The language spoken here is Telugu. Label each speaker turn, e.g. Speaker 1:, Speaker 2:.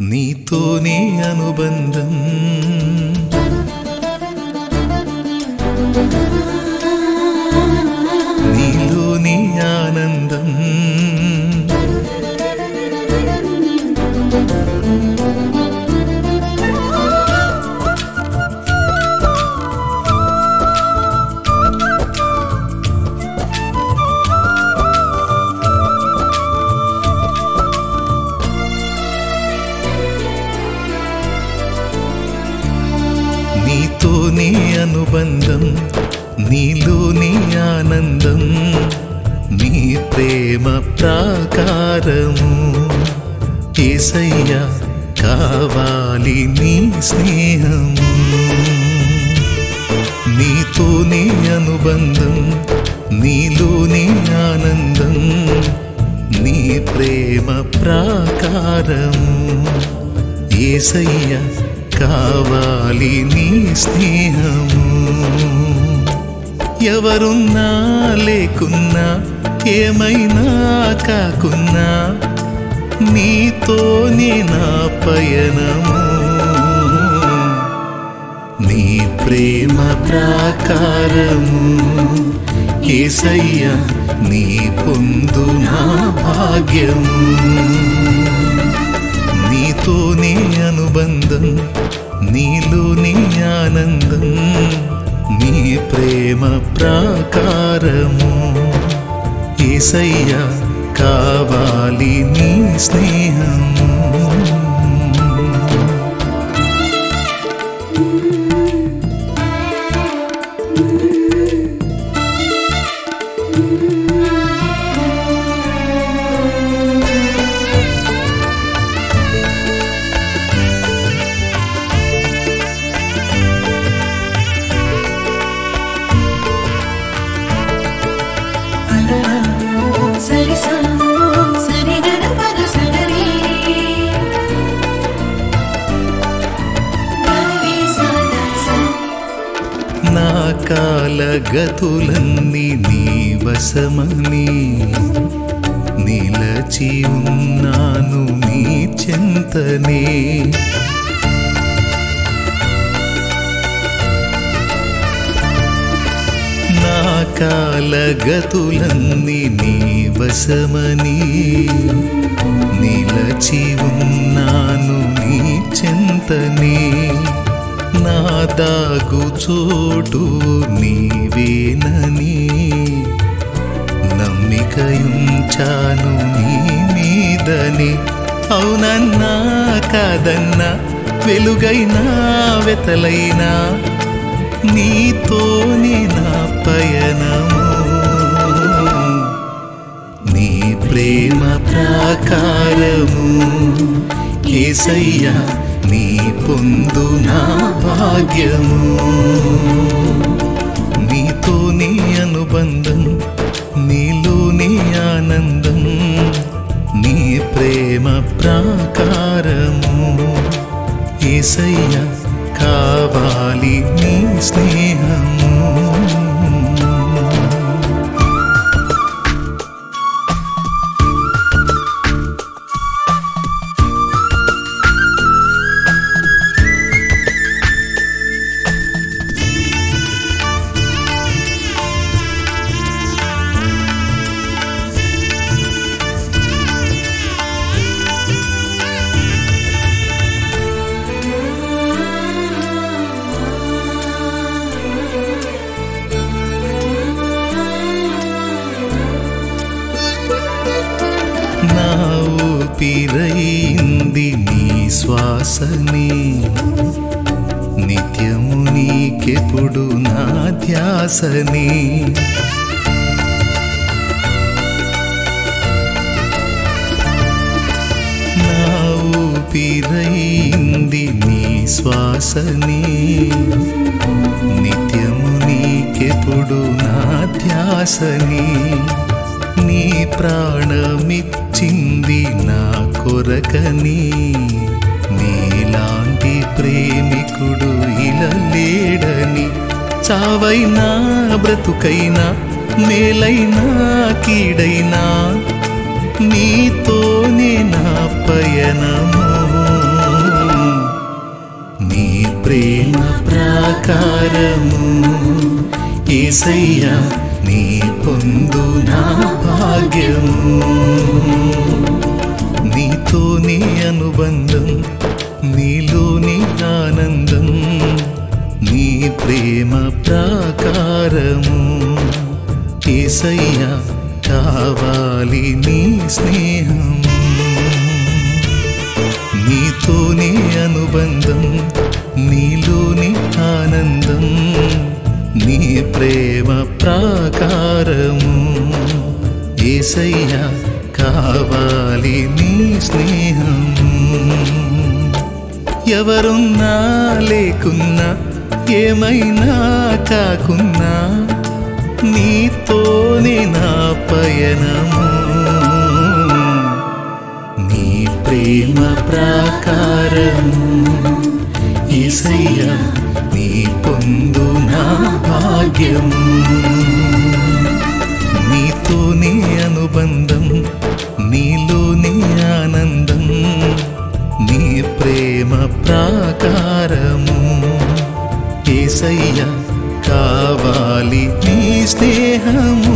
Speaker 1: నీతోనే అనుబంధం నీలోని ఆనందం నీతోనే అనుబంధం నీలోని ఆనందం నీ ప్రేమ ప్రాకారము ఏసయ్య కావాలి నీ స్నేహము నీతోనే అనుబంధం నీలోని ఆనందం నీ ప్రేమ ప్రాకారము ఏసయ్య కావాలి నీ స్నేహము ఎవరున్నా లేకున్నా ఏమైనా కాకున్నా నీతోనే నా పయనము నీ ప్రేమ ప్రాకారము ఏసయ్య నీ పొందు నా భాగ్యము నీతోనే అనుబంధం నీలోని ఆనందం నీ ప్రేమ ప్రాకారము ఏసయ్య కావాలి నీ స్నేహము
Speaker 2: సరి సా సరి గద పద సగరి గరి సా సా
Speaker 1: నా కాలగతులన్నీ నీ వశమని నిలచి ఉన్నాను నీ చింతనే నా కాలగతులన్నీ నీ వశమని నిలచి ఉన్నాను నీ చింతనే నా దాగు చోటు నీవేనని నమ్మికయుంచాను నీ మీదని అవునన్నా కాదన్నా వెలుగైనా వెతలైనా నీతోనే నా పయనము నీ ప్రేమ ప్రాకారము ఏసయ్య నీ పొందు నా భాగ్యము నీతోనే అనుబంధం నీలోని ఆనందం నీ ప్రేమ ప్రాకారము ఏసయ్య కావాలి నీ స్నేహము నా ఊపిరైంది నీ శ్వాసని నిత్యము నీకెప్పుడు నా ధ్యాసని నా ఊపిరైంది నీ శ్వాసని నిత్యము నీకెప్పుడు నా ధ్యాసని నీ ప్రాణమిచ్చింది నా కొరకని నీలాంటి ప్రేమికుడు ఇలా లేడని చావైనా బ్రతుకైనా మేలైనా కీడైనా నీతోనే నా పయనము ప్రాకారము ఏసయ్యా నీ పొందు నా భాగ్యము నీతోని అనుబంధం నీలోని ఆనందం నీ ప్రేమ ప్రాకారము ఏసయ్యా కావాలి నీ స్నేహం నీతోని అనుబంధం నీలోని ఆనందం నీ ప్రేమ ప్రాకారము ఏసయ్యా కావాలి నీ స్నేహం ఎవరున్నా లేకున్నా ఏమైనా కాకున్నా నీతోనే నా పయనము నీ ప్రేమ ప్రాకారము ఏసయ్యా నీ పొందు నా భాగ్యము నీతోనే అనుబంధం నీలోని ఆనందం నీ ప్రేమ ప్రాకారము ఏసయ్యా కావాలి నీ స్నేహము